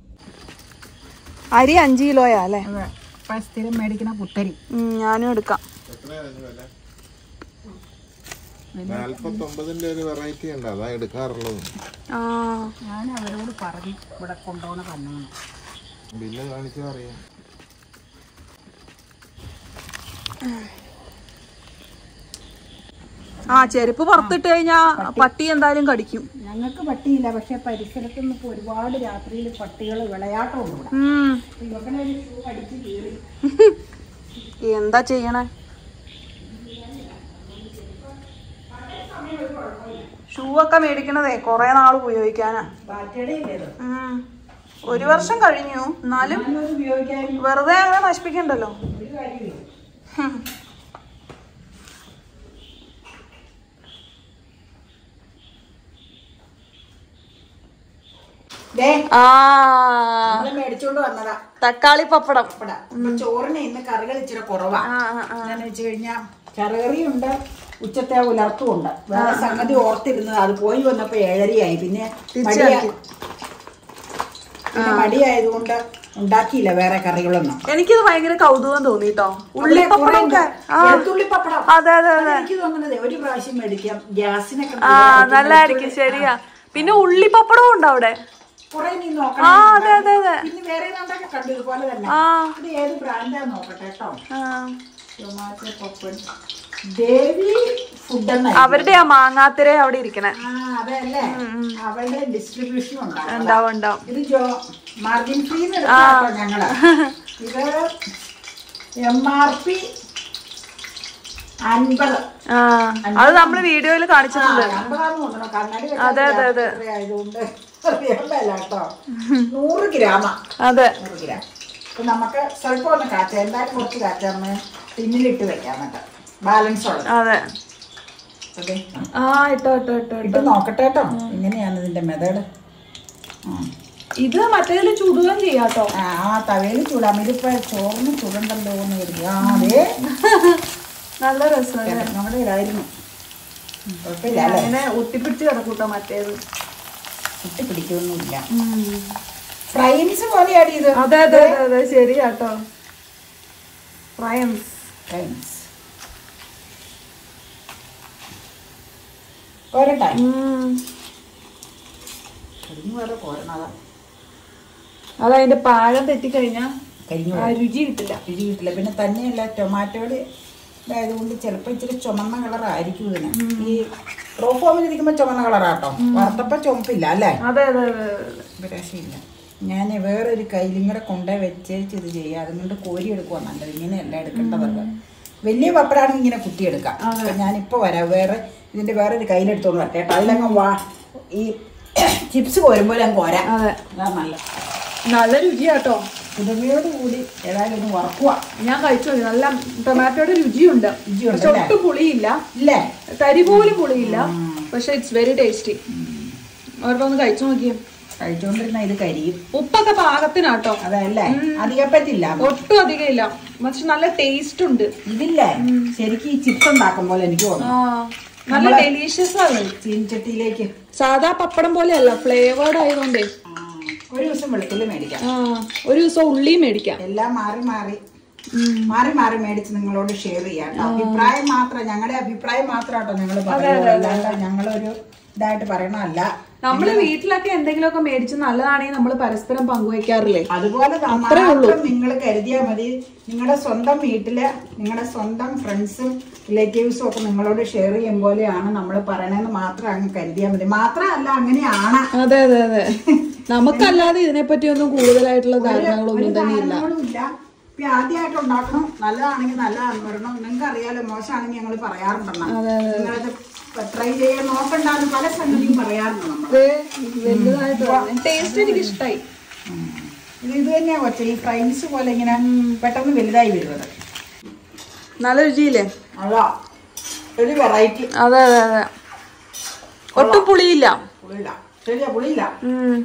Speaker 2: അരി അഞ്ച് കിലോയാ അല്ലേ
Speaker 1: അതെ ഇപ്പൊ സ്ഥിരം മേടിക്കണ പുത്തരി
Speaker 2: ഉം, ഞാനും എടുക്കാം
Speaker 3: നാല്പത്തൊമ്പതിന്റെ ഒരു വെറൈറ്റി ഉണ്ട് അതാ എടുക്കാറുള്ളത്
Speaker 2: ആ
Speaker 1: ഞാൻ അവരോട് പറഞ്ഞു ഇവിടെ കൊണ്ടുപോകണ തന്നെ
Speaker 3: ബില്ല് കാണിച്ചാ അറിയാം
Speaker 2: ആ ചെരുപ്പ് പുറത്തിട്ട് കഴിഞ്ഞാ പട്ടി എന്തായാലും കടിക്കും
Speaker 1: ഞങ്ങൾക്ക് പട്ടിയില്ല പക്ഷെ പരിസരത്ത് നിന്ന് ഇപ്പൊ ഒരുപാട് രാത്രിയിൽ പട്ടികൾ വിളയാട്ടമുണ്ട് ഇവിടെ
Speaker 2: ഉം.
Speaker 1: അപ്പൊ ഇവക്കടെ ഒരു ഷൂ അടിച്ച് കീറി
Speaker 2: എന്താ ചെയ്യണേ ഷൂ ഒക്കെ മേടിക്കണതേ കൊറേ നാൾ ഉപയോഗിക്കാനാ
Speaker 1: ബാറ്റയുടെ ഇല്ലേത്
Speaker 2: ഉം. ഒരു വർഷം കഴിഞ്ഞു എന്നാലും
Speaker 1: ഞാനത് ഉപയോഗിക്കാൻ
Speaker 2: വെറുതെ അങ്ങനെ നശിപ്പിക്കണ്ടല്ലോ
Speaker 1: ഒരു കാര്യമില്ല ദേ
Speaker 2: ആ
Speaker 1: നമ്മള് മേടിച്ചോണ്ട് വന്നതാ
Speaker 2: തക്കാളി പപ്പടം
Speaker 1: ഇവിടെ അപ്പൊ ചോറിന് ഇന്ന് കറികൾ ഇച്ചിരി കുറവാ
Speaker 2: ആ ആ ആ
Speaker 1: എന്താന്ന് വെച്ച് കഴിഞ്ഞാ കറികറിയുണ്ട് ഉച്ചത്തെ ഉലർത്തും ഉണ്ട് വേറെ സംഗതി ഓർത്തിരുന്നത് അത് പോയി വന്നപ്പോ ഏഴരയായി പിന്നെ മടിയാ പിന്നെ മടിയായതുകൊണ്ട് ഉണ്ടാക്കിയില്ല വേറെ കറികളൊന്നും
Speaker 2: എനിക്കിത് ഭയങ്കര കൗതുകം തോന്നിട്ടോ ഉള്ളിപ്പപ്പടമൊക്കെ ആ
Speaker 1: വെളുത്തുള്ളി പപ്പടം
Speaker 2: അതെ അതെ അതെ
Speaker 1: എനിക്ക് തോന്നുന്നത് ഒരു പ്രാവശ്യം മേടിക്കാം ഗ്യാസിനൊക്കെ
Speaker 2: ആ നല്ലതായിരിക്കും ശരിയാ പിന്നെ ഉള്ളിപ്പപ്പടവും ഉണ്ട് അവിടെ
Speaker 1: കുറെ നീ
Speaker 2: ആ
Speaker 1: നോക്കണം
Speaker 2: അതെ അതെ അതെ
Speaker 1: പിന്നെ വേറെ ഏതാണ്ടൊക്കെ കണ്ടു ഇതുപോലെ തന്നെ
Speaker 2: ആ
Speaker 1: ഇത് ഏത് ബ്രാൻഡാ നോക്കട്ടെ കേട്ടോ
Speaker 2: ആ.
Speaker 1: ടൊമാറ്റോ പപ്പൻ ദേവി ഫുഡ് എന്ന
Speaker 2: അവരുടെ ആ മാങ്ങാത്തിര അവിടെ ഇരിക്കണേ
Speaker 1: ആ അതല്ലേ അവളുടെ ഡിസ്ട്രിബ്യൂഷൻ ഉണ്ടാവും
Speaker 2: ഉണ്ടാവും ഉണ്ടാവും
Speaker 1: ഇത് ജോ മാർജിൻ ഫ്രീ എടുക്കാട്ടോ ഞങ്ങള് ഇത് എം ആർ പി അൻപത്
Speaker 2: ആ അത് നമ്മള് വീഡിയോയിൽ കാണിച്ചിട്ടുണ്ട്
Speaker 1: അൻപതാന്ന് തോന്നണം കണ്ണാടി
Speaker 2: അതെ, അതെ, അതെ.
Speaker 1: വെക്കാൻ ആയതുകൊണ്ട് അറിയാമല്ല കേട്ടോ നൂറ് ഗ്രാമാ
Speaker 2: അതെ
Speaker 1: നൂറ് ഗ്രാം അപ്പൊ നമുക്ക് സ്വല്പം ഒന്ന് കാച്ചാം എന്തായാലും കുറച്ച് കാച്ചാന്ന് ടിന്നിലിട്ട് വെക്കാം എന്നിട്ട് ബാലൻസ് ഉള്ളത്
Speaker 2: അതെ
Speaker 1: അതെ
Speaker 2: ആ ഇട്ടോ ഇട്ടോ ഇട്ടോ
Speaker 1: ഇട്ട് നോക്കട്ടെ കേട്ടോ ഇങ്ങനെയാണ് ഇതിന്റെ മെത്തേഡ്
Speaker 2: ഇത് മറ്റേതിൽ ചുടുകയും ചെയ്യാട്ടോ
Speaker 1: ആ ആ തവയിൽ ചൂടാം ഇതിപ്പോ ചോറിന് ചുടണ്ടല്ലോ എന്ന് കരുതി ആ അതെ
Speaker 2: നല്ല രസം
Speaker 1: നമ്മുടെ ഇതായിരുന്നു കുഴപ്പമില്ല അല്ലേ
Speaker 2: അങ്ങനെ ഒട്ടിപ്പിടിച്ച് കിടക്കൂട്ടോ മറ്റേത്
Speaker 1: കുട്ടി പിടിക്കൊന്നുമില്ല ഫ്രൈൻസ് പോലെയാണ് ഇത്
Speaker 2: അതെ അതെ അതെ അതെ ശരിയാട്ടോ ഫ്രൈംസ്
Speaker 1: ഫ്രൈൻസ് പോരട്ടെ കരിഞ്ഞു വേറെ പോരണതാ
Speaker 2: അതതിന്റെ പാകം തെറ്റിക്കഴിഞ്ഞാ
Speaker 1: കരിഞ്ഞു
Speaker 2: ആ രുചി കിട്ടില്ല
Speaker 1: രുചി കിട്ടില്ല പിന്നെ തന്നെയല്ല ടൊമാറ്റോയുടെ ഇതായതുകൊണ്ട് ചിലപ്പോൾ ഇച്ചിരി ചുമന്ന കളറായിരിക്കും ഇതിന് ഈ റോ ഫോമിൽ ഇരിക്കുമ്പോൾ ചുമന്ന കളറാട്ടോ വറുത്തപ്പോൾ ചുമപ്പില്ല അല്ലേ
Speaker 2: അതെ അതെ അതെ അതെ.
Speaker 1: ഒരു രക്ഷയില്ല ഞാൻ വേറൊരു കയ്യിലും കൂടെ കൊണ്ടേ വെച്ചേച്ച് ഇത് ചെയ്യുക അതുകൊണ്ട് കോരി എടുക്കുക നല്ലത് ഇങ്ങനെയല്ല എടുക്കേണ്ടതല്ല വലിയ പപ്പടാണെങ്കിൽ ഇങ്ങനെ കുത്തിയെടുക്കാം അപ്പൊ ഞാനിപ്പോൾ വരാം വേറെ ഇതിന്റെ വേറൊരു കയ്യിലെടുത്തോണ്ട് വരട്ടെ കേട്ടോ അതിലങ്ങ് വാ ഈ ചിപ്സ് കോരുമ്പോൾ അങ്ങ് കോരാം
Speaker 2: അതെ
Speaker 1: അതാ നല്ലത്
Speaker 2: നല്ല രുചിയാട്ടോ
Speaker 1: പുതുമയോട് കൂടി ഏതായാലും ഒന്ന് വറക്കുക
Speaker 2: ഞാൻ കഴിച്ചു നോക്കി നല്ല ടൊമാറ്റോയുടെ രുചിയുണ്ട്
Speaker 1: രുചിയുണ്ട്
Speaker 2: പക്ഷെ ഒട്ടും പുളിയില്ല
Speaker 1: ഇല്ലേ
Speaker 2: തരി പോലും പുളിയില്ല പക്ഷെ ഇറ്റ്സ് വെരി ടേസ്റ്റി അവരുടെ കഴിച്ചു നോക്കിയേ
Speaker 1: കഴിച്ചുകൊണ്ടിരുന്ന ഇത് കരിയും
Speaker 2: ഉപ്പൊക്കെ പാകത്തിനാട്ടോ
Speaker 1: അതല്ലേ അധികം പറ്റില്ല
Speaker 2: ഒട്ടും അധികം ഇല്ല പക്ഷെ നല്ല ടേസ്റ്റ് ഉണ്ട്
Speaker 1: ഇതില്ലേ ശരിക്കും ഈ ചിപ്സ് ഉണ്ടാക്കും പോലെ എനിക്ക്
Speaker 2: ആ
Speaker 1: തോന്നുന്നു
Speaker 2: നല്ല ഡെലീഷ്യസ് ആണ്
Speaker 1: ചീനിച്ചട്ടിയിലേക്ക്
Speaker 2: സാധാ പപ്പടം പോലെയല്ല ഫ്ലേവേർഡ് ആയതുകൊണ്ടേ
Speaker 1: ആ, ഒരു ദിവസം വെളുത്തുള്ളി മേടിക്കാം
Speaker 2: ആ ഒരു ദിവസം ഉള്ളി മേടിക്കാം
Speaker 1: എല്ലാം മാറി മാറി മാറി മാറി മേടിച്ച് നിങ്ങളോട് ഷെയർ ചെയ്യാം കേട്ടോ. അഭിപ്രായം മാത്രം ഞങ്ങളുടെ അഭിപ്രായം മാത്രം കേട്ടോ ഞങ്ങൾ പറയുന്നത് അല്ലാണ്ട് ഞങ്ങളൊരു ഇതായിട്ട് പറയണമല്ല
Speaker 2: നമ്മള് വീട്ടിലൊക്കെ എന്തെങ്കിലുമൊക്കെ മേടിച്ച് നല്ലതാണെങ്കിൽ നമ്മൾ പരസ്പരം പങ്കുവയ്ക്കാറില്ലേ
Speaker 1: അതുപോലെ ത- മാത്രം നിങ്ങൾ കരുതിയാൽ മതി നിങ്ങളുടെ സ്വന്തം വീട്ടില് നിങ്ങളുടെ സ്വന്തം ഫ്രണ്ട്സും റിലേറ്റീവ്സും ഒക്കെ നിങ്ങളോട് ഷെയർ ചെയ്യും പോലെയാണ് നമ്മൾ പറയണതെന്ന് മാത്രം അങ്ങ് കരുതിയാൽ മതി മാത്രമല്ല അങ്ങനെയാണ്
Speaker 2: അതെ അതെ അതെ നമുക്കല്ലാതെ ഇതിനെപ്പറ്റി ഒന്നും കൂടുതലായിട്ടുള്ള
Speaker 1: ഒരു
Speaker 2: ധാരണകളൊന്നും തന്നെ ഇല്ല
Speaker 1: ധാരണകളുമില്ല ഇപ്പൊ ആദ്യമായിട്ട് ഉണ്ടാക്കണം നല്ലതാണെങ്കിൽ നല്ലതാണെന്ന് പറയണം നിങ്ങൾക്ക് അറിയാലോ മോശമാണെങ്കിൽ ഞങ്ങൾ പറയാറുണ്ടെന്നാ നിങ്ങളത് ട്രൈ ചെയ്യാൻ നോക്കണ്ടെന്ന് പല സംഗതിയും പറയാറുണ്ട് നമ്മൾ
Speaker 2: വലുതായിട്ട് ടേസ്റ്റ് എനിക്ക് ഇഷ്ടമായി
Speaker 1: ഇത് ഇത് തന്നെയാ കൊച്ച ഈ ഫ്രൈൻസ് പോലെ ഇങ്ങനെ പെട്ടെന്ന് വലുതായി വരുന്നത്
Speaker 2: നല്ല രുചിയില്ലേ
Speaker 1: അതാ ഒരു വെറൈറ്റി
Speaker 2: അതെ അതെ അതെ ഒട്ടും പുളിയില്ല
Speaker 1: പുളിയില്ല ശരിയാ പുളിയില്ല
Speaker 2: ഉം.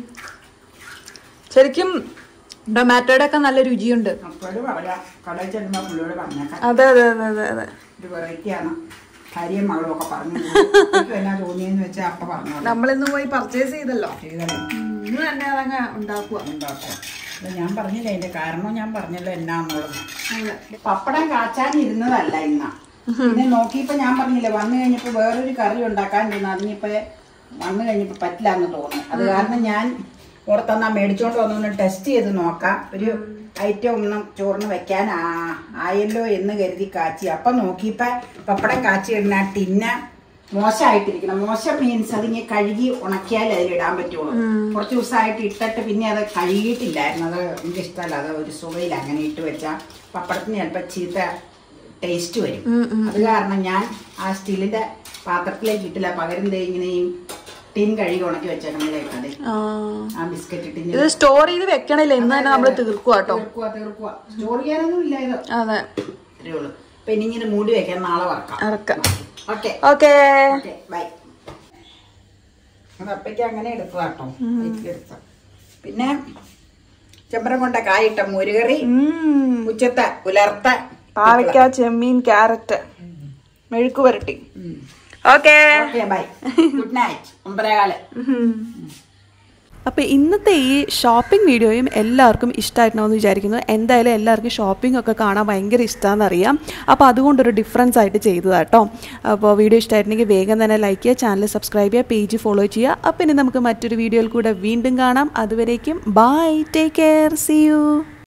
Speaker 2: ശരിക്കും ടൊമാറ്റോയുടെ ഒക്കെ നല്ല രുചിയുണ്ട്
Speaker 1: അപ്പോഴും പറയാം കടയിൽ ചെല്ലുമ്പോൾ പുള്ളിയോട് പറഞ്ഞേക്കാം
Speaker 2: അതെ അതെ അതെ അതെ അതെ
Speaker 1: ഒരു വെറൈറ്റിയാണ് ഭാര്യയും മകളും ഒക്കെ പറഞ്ഞു എന്നാ തോന്നിയെന്ന് വെച്ചാൽ അപ്പ പറഞ്ഞു
Speaker 2: നമ്മളിന്ന് പോയി പർച്ചേസ് ചെയ്തല്ലോ
Speaker 1: ചെയ്തല്ലോ
Speaker 2: ഇന്ന് തന്നെ അതങ്ങ് ഉണ്ടാക്കുക
Speaker 1: ഉണ്ടാക്കാം അപ്പൊ ഞാൻ പറഞ്ഞില്ല അതിന്റെ കാരണം ഞാൻ പറഞ്ഞല്ലോ എന്നാന്നുള്ളത് പപ്പടം കാച്ചാനിരുന്നതല്ല ഇന്ന പിന്നെ നോക്കിയപ്പോ ഞാൻ പറഞ്ഞില്ലേ വന്നു കഴിഞ്ഞപ്പോ വേറൊരു കറി ഉണ്ടാക്കാനിരുന്നു അതിനിപ്പോ വന്നു കഴിഞ്ഞപ്പോ പറ്റില്ല എന്ന് തോന്നുന്നു അത് കാരണം ഞാൻ പുറത്തന്നാ മേടിച്ചോണ്ട് വന്നൊന്ന് ടെസ്റ്റ് ചെയ്ത് നോക്കാം ഒരു ഐറ്റം ഒന്നും ചോറിന് വെക്കാൻ ആ- ആയല്ലോ എന്ന് കരുതി കാച്ചി അപ്പൊ നോക്കിയപ്പോ പപ്പടം കാച്ചി ഇടുന്ന ആ ടിന്ന മോശമായിട്ടിരിക്കണം മോശം മീൻസ് അതിങ്ങനെ കഴുകി ഉണക്കിയാൽ അതിലിടാൻ പറ്റുള്ളൂ കുറച്ച് ദിവസമായിട്ട് ഇട്ടിട്ട് പിന്നെ അത് കഴുകിയിട്ടില്ലായിരുന്നു അത് എനിക്ക് ഇഷ്ടമല്ല അത് ഒരു സുഖയില്ല അങ്ങനെ ഇട്ട് വെച്ചാൽ പപ്പടത്തിന് ചിലപ്പോൾ ചീത്ത ടേസ്റ്റ് വരും അത് കാരണം ഞാൻ ആ സ്റ്റീലിന്റെ പാത്രത്തിലേക്ക് ഇട്ടില്ല പകരം ദേ ഇങ്ങനെ ഈ ടിൻ കഴുകി ഉണക്കി വെച്ചേക്കണേലേക്ക് അതെ ആ ബിസ്ക്കറ്റ് ടിൻ
Speaker 2: ഇത് സ്റ്റോർ ചെയ്ത് വെക്കണില്ല ഇന്ന് തന്നെ നമ്മൾ തീർക്കുക കേട്ടോ
Speaker 1: തീർക്കുക തീർക്കുക സ്റ്റോർ ചെയ്യാനൊന്നും ഇല്ല ഇത്
Speaker 2: അതെ
Speaker 1: ഇത്രയേ ഉള്ളൂ അപ്പൊ ഇനി ഇങ്ങനെ മൂടി വെക്കാൻ നാളെ വറക്കാം
Speaker 2: ഇറക്കാം
Speaker 1: ഓക്കെ
Speaker 2: ഓക്കേ
Speaker 1: ഓക്കെ ബൈ അത് അപ്പയ്ക്ക് അങ്ങനെ എടുക്കുക കേട്ടോ എടുത്ത പിന്നെ ചെമ്പരം കൊണ്ട കായിട്ട മുരുകറി ഉച്ചത്തെ പുലർത്ത
Speaker 2: പാവയ്ക്ക ചെമ്മീൻ ക്യാരറ്റ് മെഴുക്ക് പുരട്ടി okay
Speaker 1: okay bye good night ഒമ്പതേകാല്
Speaker 5: അപ്പോൾ ഇന്നത്തെ ഈ ഷോപ്പിംഗ് വീഡിയോയും എല്ലാവർക്കും ഇഷ്ടമായിട്ടുണ്ടാവുമെന്ന് വിചാരിക്കുന്നു എന്തായാലും എല്ലാവർക്കും ഷോപ്പിംഗ് ഒക്കെ കാണാൻ ഭയങ്കര ഇഷ്ടമാണെന്ന് അറിയാം അപ്പോൾ അതുകൊണ്ടൊരു ഡിഫറൻസ് ആയിട്ട് ചെയ്തതാണ് കേട്ടോ അപ്പോൾ വീഡിയോ ഇഷ്ടമായിട്ടുണ്ടെങ്കിൽ വേഗം തന്നെ ലൈക്ക് ചെയ്യുക ചാനൽ സബ്സ്ക്രൈബ് ചെയ്യുക പേജ് ഫോളോ ചെയ്യുക അപ്പോൾ ഇനി നമുക്ക് മറ്റൊരു വീഡിയോയിൽ കൂടെ വീണ്ടും കാണാം അതുവരേക്കും bye take care see U